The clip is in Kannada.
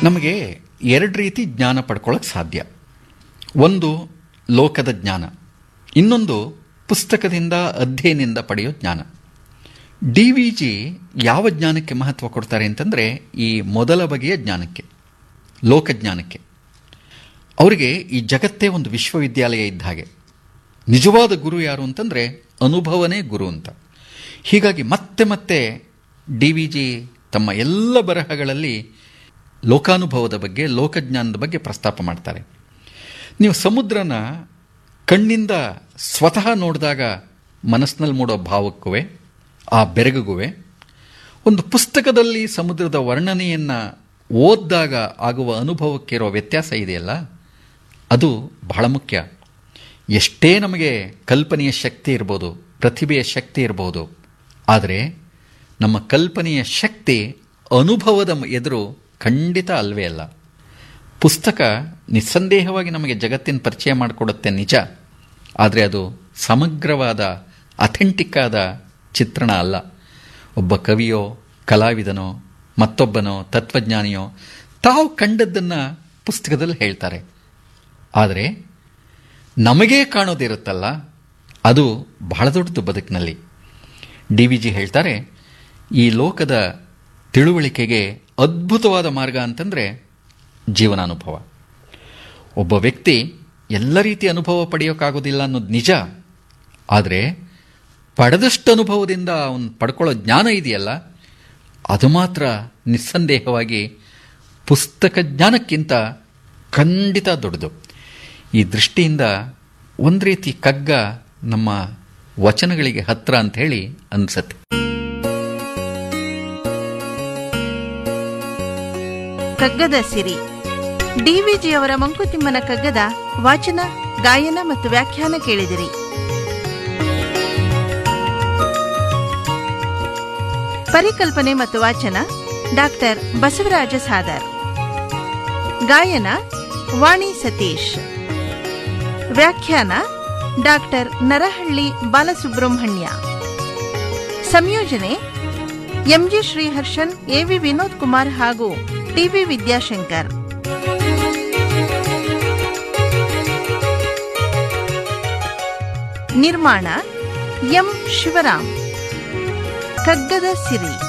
ನಮಗೆ ಎರಡು ರೀತಿ ಜ್ಞಾನ ಪಡ್ಕೊಳ್ಳೋಕೆ ಸಾಧ್ಯ ಒಂದು ಲೋಕದ ಜ್ಞಾನ ಇನ್ನೊಂದು ಪುಸ್ತಕದಿಂದ ಅಧ್ಯಯನದಿಂದ ಪಡೆಯೋ ಜ್ಞಾನ ಡಿ ವಿ ಜಿ ಯಾವ ಜ್ಞಾನಕ್ಕೆ ಮಹತ್ವ ಕೊಡ್ತಾರೆ ಅಂತಂದರೆ ಈ ಮೊದಲ ಬಗೆಯ ಜ್ಞಾನಕ್ಕೆ ಲೋಕಜ್ಞಾನಕ್ಕೆ ಅವರಿಗೆ ಈ ಜಗತ್ತೇ ಒಂದು ವಿಶ್ವವಿದ್ಯಾಲಯ ಇದ್ದ ಹಾಗೆ ನಿಜವಾದ ಗುರು ಯಾರು ಅಂತಂದರೆ ಅನುಭವನೇ ಗುರು ಅಂತ ಹೀಗಾಗಿ ಮತ್ತೆ ಮತ್ತೆ ಡಿ ವಿ ಜಿ ತಮ್ಮ ಎಲ್ಲ ಬರಹಗಳಲ್ಲಿ ಲೋಕಾನುಭವದ ಬಗ್ಗೆ ಲೋಕಜ್ಞಾನದ ಬಗ್ಗೆ ಪ್ರಸ್ತಾಪ ಮಾಡ್ತಾರೆ ನೀವು ಸಮುದ್ರನ ಕಣ್ಣಿಂದ ಸ್ವತಃ ನೋಡಿದಾಗ ಮನಸ್ಸಿನಲ್ಲಿ ಮೂಡೋ ಭಾವಕ್ಕೂ ಆ ಬೆರಗುಗುವೆ ಒಂದು ಪುಸ್ತಕದಲ್ಲಿ ಸಮುದ್ರದ ವರ್ಣನೆಯನ್ನು ಓದಿದಾಗ ಆಗುವ ಅನುಭವಕ್ಕಿರೋ ವ್ಯತ್ಯಾಸ ಇದೆಯಲ್ಲ ಅದು ಬಹಳ ಮುಖ್ಯ ಎಷ್ಟೇ ನಮಗೆ ಕಲ್ಪನೆಯ ಶಕ್ತಿ ಇರ್ಬೋದು ಪ್ರತಿಭೆಯ ಶಕ್ತಿ ಇರ್ಬೋದು ಆದರೆ ನಮ್ಮ ಕಲ್ಪನೆಯ ಶಕ್ತಿ ಅನುಭವದ ಎದುರು ಖಂಡಿತ ಅಲ್ವೇ ಅಲ್ಲ ಪುಸ್ತಕ ನಿಸ್ಸಂದೇಹವಾಗಿ ನಮಗೆ ಜಗತ್ತಿನ ಪರಿಚಯ ಮಾಡಿಕೊಡುತ್ತೆ ನಿಜ ಆದರೆ ಅದು ಸಮಗ್ರವಾದ ಅಥೆಂಟಿಕ್ ಆದ ಚಿತ್ರಣ ಅಲ್ಲ ಒಬ್ಬ ಕವಿಯೋ ಕಲಾವಿದನೋ ಮತ್ತೊಬ್ಬನೋ ತತ್ವಜ್ಞಾನಿಯೋ ತಾವು ಕಂಡದ್ದನ್ನು ಪುಸ್ತಕದಲ್ಲಿ ಹೇಳ್ತಾರೆ ಆದರೆ ನಮಗೇ ಕಾಣೋದಿರುತ್ತಲ್ಲ ಅದು ಬಹಳ ದೊಡ್ಡದು ಬದುಕಿನಲ್ಲಿ ಡಿ ವಿ ಜಿ ಹೇಳ್ತಾರೆ ಈ ಲೋಕದ ತಿಳುವಳಿಕೆಗೆ ಅದ್ಭುತವಾದ ಮಾರ್ಗ ಅಂತಂದರೆ ಜೀವನಾನುಭವ ಒಬ್ಬ ವ್ಯಕ್ತಿ ಎಲ್ಲ ರೀತಿಯ ಅನುಭವ ಪಡೆಯೋಕ್ಕಾಗೋದಿಲ್ಲ ಅನ್ನೋದು ನಿಜ ಆದರೆ ಪಡೆದಷ್ಟು ಅನುಭವದಿಂದ ಅವನು ಪಡ್ಕೊಳ್ಳೋ ಜ್ಞಾನ ಇದೆಯಲ್ಲ ಅದು ಮಾತ್ರ ನಿಸ್ಸಂದೇಹವಾಗಿ ಪುಸ್ತಕ ಜ್ಞಾನಕ್ಕಿಂತ ಖಂಡಿತ ದೊಡ್ಡದು ಈ ದೃಷ್ಟಿಯಿಂದ ಒಂದು ರೀತಿ ಕಗ್ಗ ನಮ್ಮ ವಚನಗಳಿಗೆ ಹತ್ರ ಅಂತ ಹೇಳಿ ಅನ್ಸತ್ತೆ ಕಗ್ಗದ ಸಿರಿ ಡಿವಿಜಿಯವರ ಮಂಕುತಿಮ್ಮನ ಕಗ್ಗದ ವಾಚನ ಗಾಯನ ಮತ್ತು ವ್ಯಾಖ್ಯಾನ ಕೇಳಿದಿರಿ ಪರಿಕಲ್ಪನೆ ಮತ್ತು ವಾಚನ ಡಾಕ್ಟರ್ ಬಸವರಾಜ ಸಾದರ್ ಗಾಯನ ವಾಣಿ ಸತೀಶ್ ವ್ಯಾಖ್ಯಾನ ಡಾಕ್ಟರ್ ನರಹಳ್ಳಿ ಬಾಲಸುಬ್ರಹ್ಮಣ್ಯ ಸಂಯೋಜನೆ ಎಂಜಿ ಶ್ರೀಹರ್ಷನ್ ಎವಿ ವಿನೋದ್ ಕುಮಾರ್ ಹಾಗೂ ಟಿವಿ ವಿದ್ಯಾಶಂಕರ್ ನಿರ್ಮಾಣ ಎಂ ಶಿವರಾಮ್ ಕಗ್ಗದ ಸಿರಿ